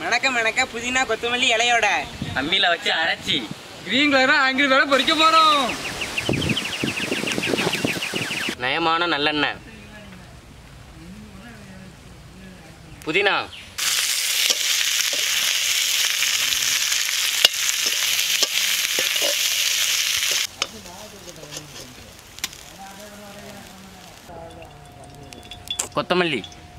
மணக்க மணக்க புதினா கொத்தமல்லி இலையோட அம்மியில வச்சு அரைச்சி கிரீன் கலரா ஆங்கில வேலை பொறிக்க போறோம் நயமான நல்லெண்ணெய் புதினா கொத்தமல்லி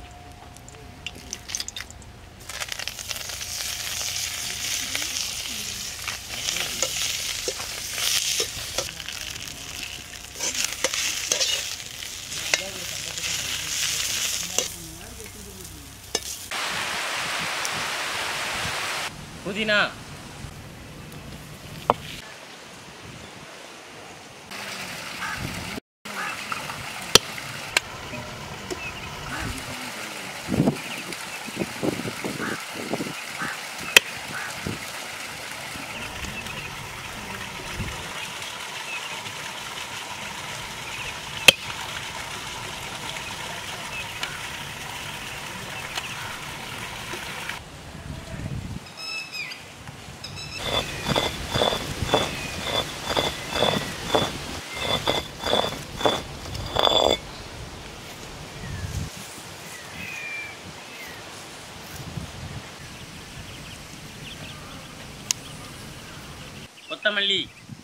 புதினா கொத்தமல்லி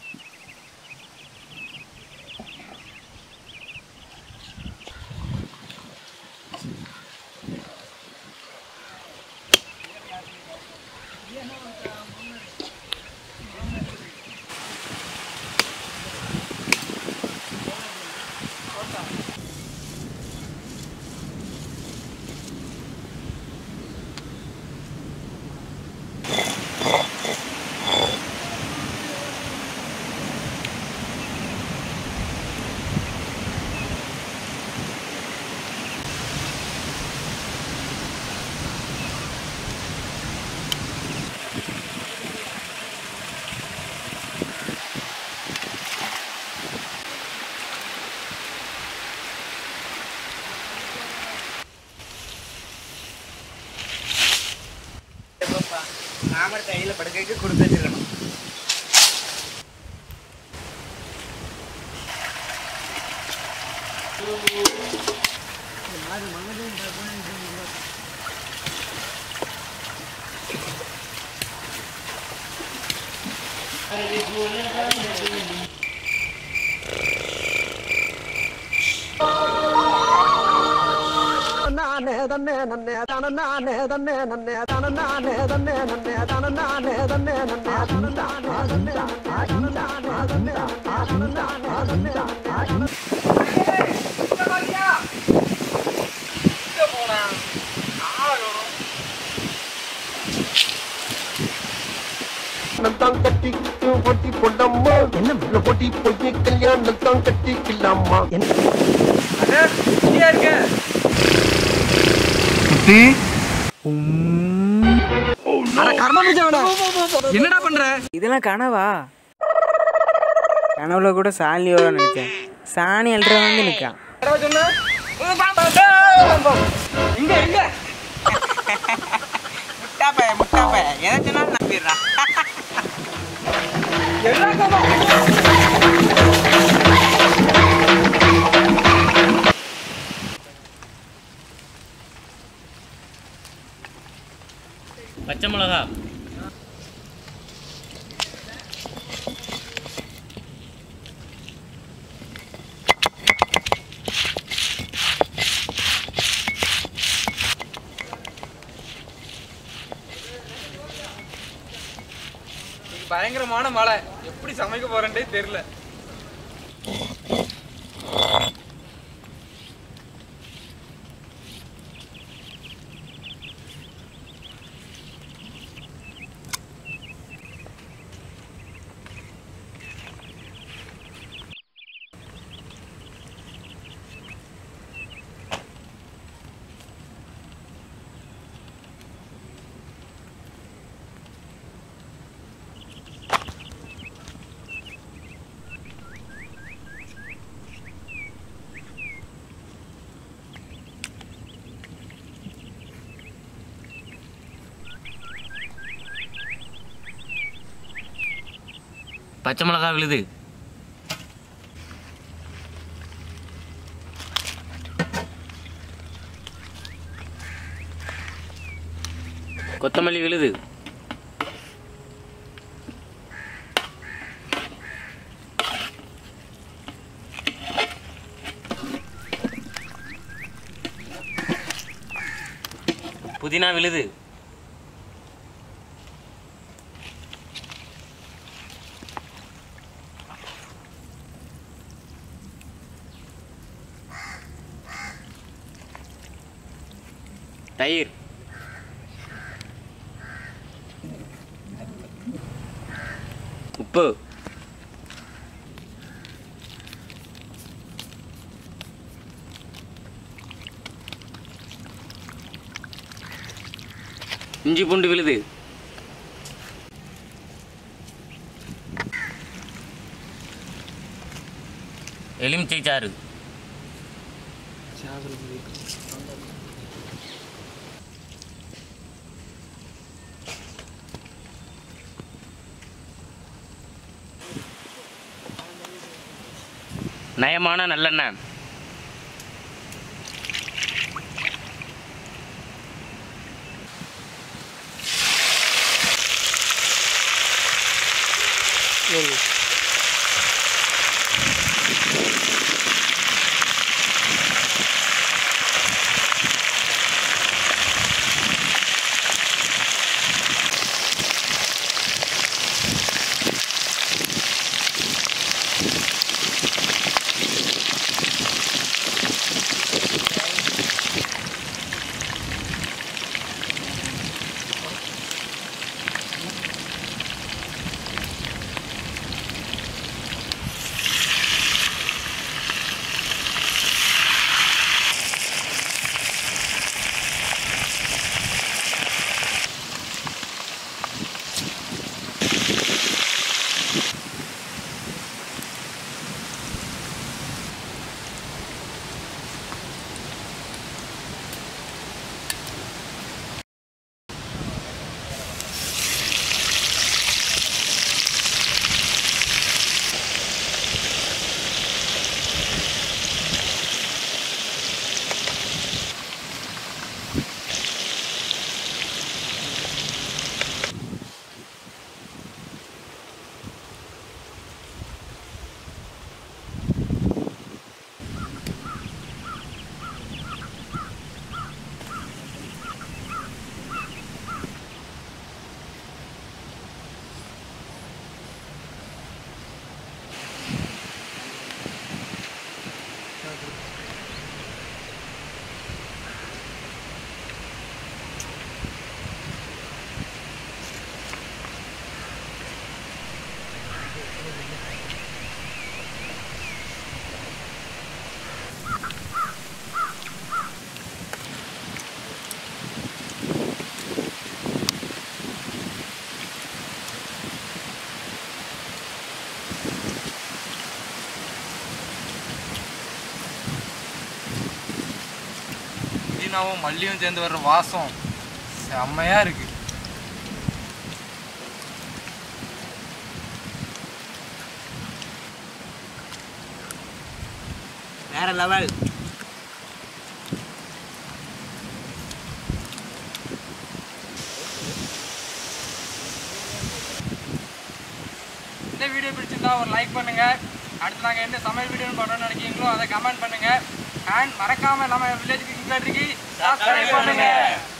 மாமரத்தை கையில் படுக்கைக்கு கொடுத்து வச்சிருக்கணும் நானே தன்னே நன்னே தான நானே தன்னே நன்னே தான நானே தன்னே நன்னே தான நானே தன்னே நன்னே தான நானே தன்னே நன்னே தான நானே தன்னே நன்னே தான நானே தன்னே நன்னே தான் கட்டி ஒட்டி பொண்டம்மா என்ன பொட்டி பொய்ய கல்யாணம் தான் கட்டிக்கலாமா என்னடா பண்ற இதெல்லாம் கனவா கனவுல கூட சாலியோட நினைச்சேன் சாணி அல்ற வந்து நிற்கான் இங்க இங்க முட்டாப்பைய முட்டாப்பைய எதை சொன்னாலும் நம்பிடுறான் பச்சை மிளகா பயங்கரமான மழை எப்படி சமைக்க போறேன்டே தெரியல பச்சை மிளகா விழுது கொத்தமல்லி விழுது புதினா விழுது தயிர் உப்பு இஞ்சி பூண்டு விழுது எலுமிச்சை சாறு நயமான நல்லெண்ணெய் புதினாவும் மல்லியும் சேர்ந்து வர்ற வாசம் செம்மையா இருக்கு வேற லெவல் இந்த வீடியோ பிடிச்சிருந்தா ஒரு லைக் பண்ணுங்க அடுத்து நாங்கள் என்ன சமையல் வீடியோ பண்ணணும்னு நினைக்கிறீங்களோ அதை கமெண்ட் பண்ணுங்க அண்ட் மறக்காம நம்ம வில்லேஜ் குக்கிங் சப்ஸ்கிரைப் பண்ணுங்க